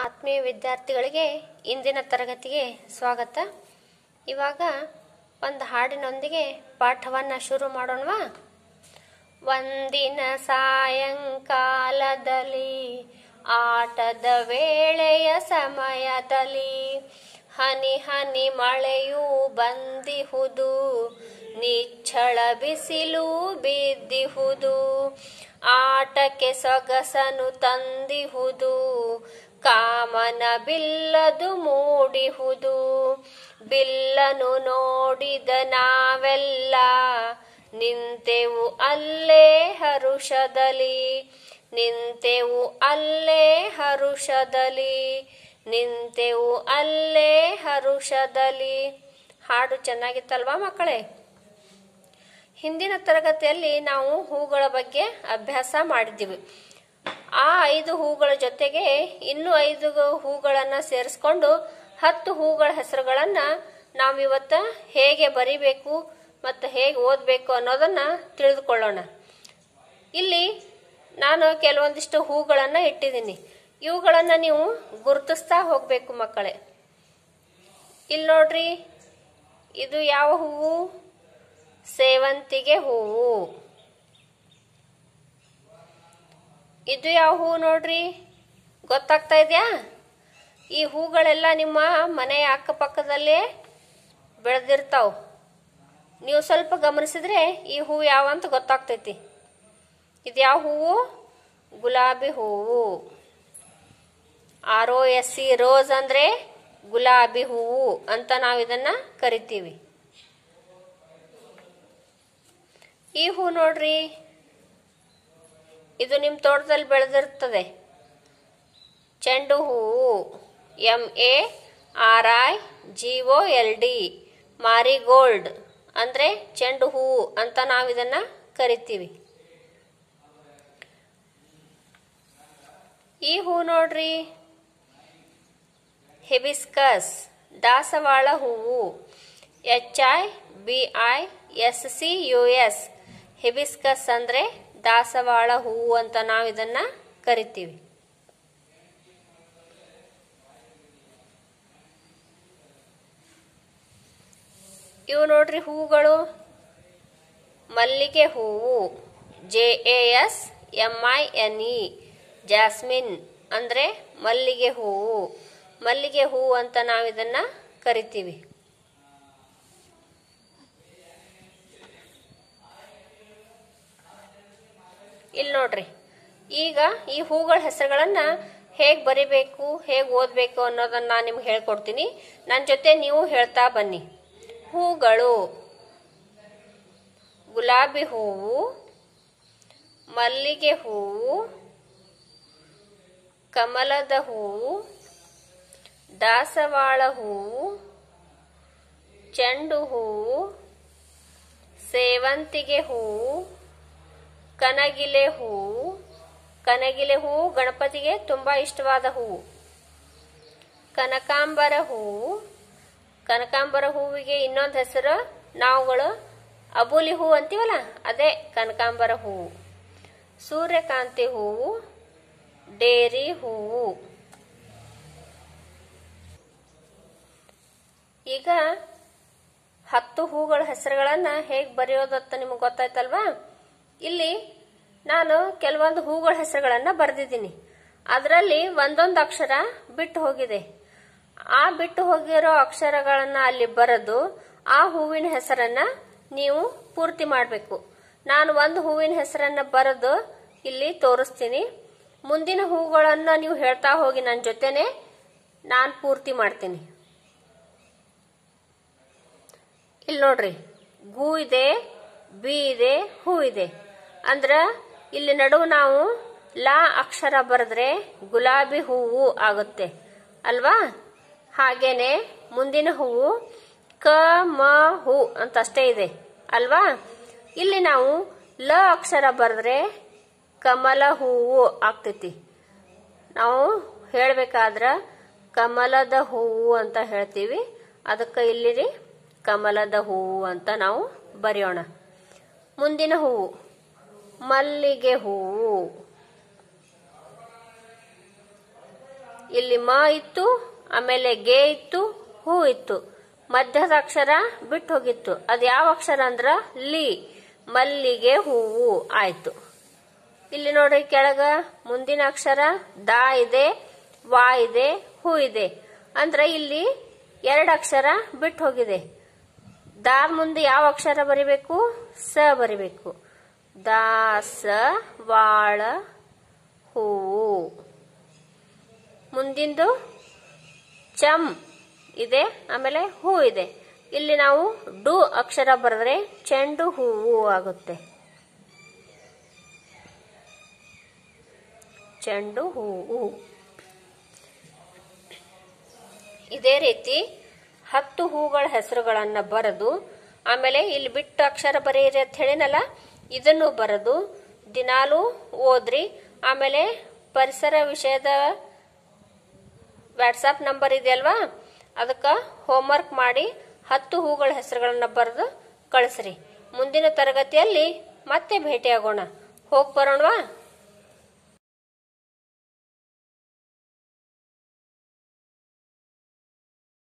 ಆತ್ಮೀಯ ವಿದ್ಯಾರ್ಥಿಗಳಿಗೆ ಇಂದಿನ ತರಗತಿಗೆ ಸ್ವಾಗತ ಇವಾಗ ಒಂದು ಹಾಡಿನೊಂದಿಗೆ ಪಾಠವನ್ನು ಶುರು ಮಾಡೋಣವಾ ಒಂದಿನ ಸಾಯಂಕಾಲದಲ್ಲಿ ಆಟದ ವೇಳೆಯ ಸಮಯದಲ್ಲಿ ಹನಿ ಹನಿ ಮಳೆಯೂ ಬಂದಿಹುದು ನಿಚ್ಚಳ ಬಿಸಿಲು ಬಿದ್ದಿಹುದು ಆಟಕ್ಕೆ ಸೊಗಸನು ತಂದಿಹುದು ಕಾಮನ ಬಿಲ್ಲದು ಮೂಡಿಹುದು ಬಿಲ್ಲನು ನೋಡಿದ ನಾವೆಲ್ಲ ನಿಂತೆವು ಅಲ್ಲೇ ಹರುಷದಲ್ಲಿ ನಿಂತೆವು ಅಲ್ಲೇ ಹರುಷದಲ್ಲಿ ನಿಂತೆವು ಅಲ್ಲೇ ಹರುಷದಲ್ಲಿ ಹಾಡು ಚೆನ್ನಾಗಿತ್ತಲ್ವಾ ಮಕ್ಕಳೇ ಹಿಂದಿನ ತರಗತಿಯಲ್ಲಿ ನಾವು ಹೂಗಳ ಬಗ್ಗೆ ಅಭ್ಯಾಸ ಮಾಡಿದ್ದೀವಿ ಆ ಐದು ಹೂಗಳ ಜೊತೆಗೆ ಇನ್ನೂ ಐದು ಹೂಗಳನ್ನು ಸೇರಿಸ್ಕೊಂಡು ಹತ್ತು ಹೂಗಳ ಹೆಸರುಗಳನ್ನ ನಾವಿವತ್ತ ಹೇಗೆ ಬರಿಬೇಕು ಮತ್ತು ಹೇಗೆ ಓದಬೇಕು ಅನ್ನೋದನ್ನ ತಿಳಿದುಕೊಳ್ಳೋಣ ಇಲ್ಲಿ ನಾನು ಕೆಲವೊಂದಿಷ್ಟು ಹೂಗಳನ್ನು ಇಟ್ಟಿದ್ದೀನಿ ಇವುಗಳನ್ನು ನೀವು ಗುರುತಿಸ್ತಾ ಹೋಗಬೇಕು ಮಕ್ಕಳೇ ಇಲ್ಲಿ ನೋಡ್ರಿ ಇದು ಯಾವ ಹೂವು ಸೇವಂತಿಗೆ ಹೂವು ಇದು ಯಾವ ಹೂವು ನೋಡ್ರಿ ಗೊತ್ತಾಗ್ತಾ ಇದೆಯಾ ಈ ಹೂಗಳೆಲ್ಲ ನಿಮ್ಮ ಮನೆಯ ಅಕ್ಕಪಕ್ಕದಲ್ಲೇ ಬೆಳೆದಿರ್ತಾವ ನೀವು ಸ್ವಲ್ಪ ಗಮನಿಸಿದ್ರೆ ಈ ಹೂವು ಯಾವ ಅಂತ ಗೊತ್ತಾಗ್ತೈತಿ ಇದು ಯಾವ ಹೂವು ಗುಲಾಬಿ ಹೂವು R O S C rose ಅಂದ್ರೆ ಗುಲಾಬಿ ಹೂವು ಅಂತ ನಾವು ಇದನ್ನ ಕರಿತೀವಿ ಈ ಹೂ ನೋಡ್ರಿ ಇದು ನಿಮ್ಮ ತೋಟದಲ್ಲಿ ಬೆಳೆದಿರ್ತದೆ ಚೆಂಡು ಹೂವು M A R I G O L D marigold ಅಂದ್ರೆ ಚೆಂಡು ಹೂವು ಅಂತ ನಾವು ಇದನ್ನ ಕರಿತೀವಿ ಈ ಹೂ ನೋಡ್ರಿ ಹೆಬಿಸ್ಕಸ್ ದಾಸವಾಳ ಹೂವು H I B I S C U S hibiscus ಅಂದ್ರೆ ದಾಸವಾಳ ಹೂವು ಅಂತ ನಾವು ಇದನ್ನ ಕರಿತೀವಿ ಇವು ನೋಡ್ರಿ ಹೂಗಳು ಮಲ್ಲಿಗೆ ಹೂವು J A S M I N E jasmine ಅಂದ್ರೆ ಮಲ್ಲಿಗೆ ಹೂವು ಮಲ್ಲಿಗೆ ಹೂವು ಅಂತ ನಾವು ಇದನ್ನ ಕರಿತೀವಿ ಇಲ್ಲಿ ನೋಡ್ರಿ ಈಗ ಈ ಹೂಗಳ ಹೆಸರುಗಳನ್ನ ಹೇಗೆ ಬರಿಬೇಕು ಹೇಗೆ ಓದಬೇಕು ಅನ್ನೋದನ್ನ ನಾನು ನಿಮ್ಗೆ ಹೇಳ್ಕೊಡ್ತೀನಿ ನನ್ನ ಜೊತೆ ನೀವು ಹೇಳ್ತಾ ಬನ್ನಿ ಹೂಗಳು ಗುಲಾಬಿ ಹೂವು ಮಲ್ಲಿಗೆ ಹೂವು ಕಮಲದ ಹೂವು ದಾಸವಾಳ ಹೂವು ಚೆಂಡು ಹೂವು ಸೇವಂತಿಗೆ ಹೂವು ಕನಗಿಲೆ ಹೂವು ಕನಗಿಲೆ ಹೂವು ಗಣಪತಿಗೆ ತುಂಬಾ ಇಷ್ಟವಾದ ಹೂವು ಕನಕಾಂಬರ ಹೂವು ಕನಕಾಂಬರ ಹೂವಿಗೆ ಇನ್ನೊಂದು ಹೆಸರು ನಾವುಗಳು ಅಬೂಲಿ ಹೂವು ಅಂತೀವಲ್ಲ ಅದೇ ಕನಕಾಂಬರ ಹೂವು ಸೂರ್ಯಕಾಂತಿ ಹೂವು ಡೇರಿ ಹೂವು ಈಗ ಹತ್ತು ಹೂಗಳ ಹೆಸರುಗಳನ್ನ ಹೇಗೆ ಬರೆಯೋದತ್ತ ನಿಮಗೆ ಗೊತ್ತಾಯ್ತಲ್ವಾ ಇಲ್ಲಿ ನಾನು ಕೆಲವೊಂದು ಹೂಗಳ ಹೆಸರುಗಳನ್ನ ಬರೆದಿದ್ದೀನಿ ಅದರಲ್ಲಿ ಒಂದೊಂದು ಅಕ್ಷರ ಬಿಟ್ಟು ಹೋಗಿದೆ ಆ ಬಿಟ್ಟು ಹೋಗಿರೋ ಅಕ್ಷರಗಳನ್ನ ಅಲ್ಲಿ ಬರೆದು ಆ ಹೂವಿನ ಹೆಸರನ್ನ ನೀವು ಪೂರ್ತಿ ಮಾಡಬೇಕು ನಾನು ಒಂದು ಹೂವಿನ ಹೆಸರನ್ನ ಬರೆದು ಇಲ್ಲಿ ತೋರಿಸ್ತೀನಿ ಮುಂದಿನ ಹೂಗಳನ್ನ ನೀವು ಹೇಳ್ತಾ ಹೋಗಿ ನನ್ನ ಜೊತೆನೆ ನಾನು ಪೂರ್ತಿ ಮಾಡ್ತೀನಿ ಇಲ್ಲಿ ನೋಡ್ರಿ ಗು ಇದೆ ಬಿ ಇದೆ ಹೂ ಇದೆ ಅಂದ್ರ ಇಲ್ಲಿ ನಡುವು ನಾವು ಲಾ ಅಕ್ಷರ ಬರೆದ್ರೆ ಗುಲಾಬಿ ಹೂವು ಆಗುತ್ತೆ ಅಲ್ವಾ ಹಾಗೇನೆ ಮುಂದಿನ ಹೂವು ಕ ಮ ಹೂ ಅಂತ ಅಷ್ಟೇ ಇದೆ ಅಲ್ವಾ ಇಲ್ಲಿ ನಾವು ಲ ಅಕ್ಷರ ಬರೆದ್ರೆ ಕಮಲ ಹೂವು ಆಗ್ತೈತಿ ನಾವು ಹೇಳ್ಬೇಕಾದ್ರ ಕಮಲದ ಹೂವು ಅಂತ ಹೇಳ್ತೀವಿ ಅದಕ್ಕೆ ಇಲ್ಲಿ ಕಮಲದ ಹೂವು ಅಂತ ನಾವು ಬರೆಯೋಣ ಮುಂದಿನ ಹೂವು ಮಲ್ಲಿಗೆ ಹೂವು ಇಲ್ಲಿ ಮ ಇತ್ತು ಆಮೇಲೆ ಗೆ ಇತ್ತು ಹೂ ಇತ್ತು ಮಧ್ಯದ ಅಕ್ಷರ ಬಿಟ್ಟು ಹೋಗಿತ್ತು ಅದು ಯಾವ ಅಕ್ಷರ ಅಂದ್ರ ಲಿ ಮಲ್ಲಿಗೆ ಹೂವು ಆಯ್ತು ಇಲ್ಲಿ ನೋಡ್ರಿ ಕೆಳಗ ಮುಂದಿನ ಅಕ್ಷರ ದ ಇದೆ ವಾ ಇದೆ ಹೂ ಇದೆ ಅಂದ್ರೆ ಇಲ್ಲಿ ಎರಡು ಅಕ್ಷರ ಬಿಟ್ಟು ಹೋಗಿದೆ ದಾದ ಮುಂದೆ ಯಾವ ಅಕ್ಷರ ಬರಿಬೇಕು ಸ ಬರಿಬೇಕು ದಾಸ ವಾಳ ಹೂವು ಮುಂದಿಂದು ಚಮ್ ಇದೆ ಆಮೇಲೆ ಹೂ ಇದೆ ಇಲ್ಲಿ ನಾವು ಡು ಅಕ್ಷರ ಬರೆದ್ರೆ ಚೆಂಡು ಹೂವು ಆಗುತ್ತೆ ಚೆಂಡು ಹೂವು ಇದೇ ರೀತಿ ಹತ್ತು ಹೂಗಳ ಹೆಸರುಗಳನ್ನ ಬರೆದು ಆಮೇಲೆ ಇಲ್ಲಿ ಬಿಟ್ಟು ಅಕ್ಷರ ಬರೆಯಿರಿ ಅಂತ ಹೇಳಿನಲ್ಲ ಇದನ್ನು ಬರೆದು ದಿನಾಲು ಓದ್ರಿ ಆಮೇಲೆ ಪರಿಸರ ವಿಷಯದ ವಾಟ್ಸಪ್ ನಂಬರ್ ಇದೆಯಲ್ವಾ ಅದಕ್ಕೆ ಹೋಮ್ವರ್ಕ್ ಮಾಡಿ ಹತ್ತು ಹೂಗಳ ಹೆಸರುಗಳನ್ನ ಬರೆದು ಕಳಿಸ್ರಿ ಮುಂದಿನ ತರಗತಿಯಲ್ಲಿ ಮತ್ತೆ ಭೇಟಿಯಾಗೋಣ ಹೋಗಿ ಬರೋಣವಾ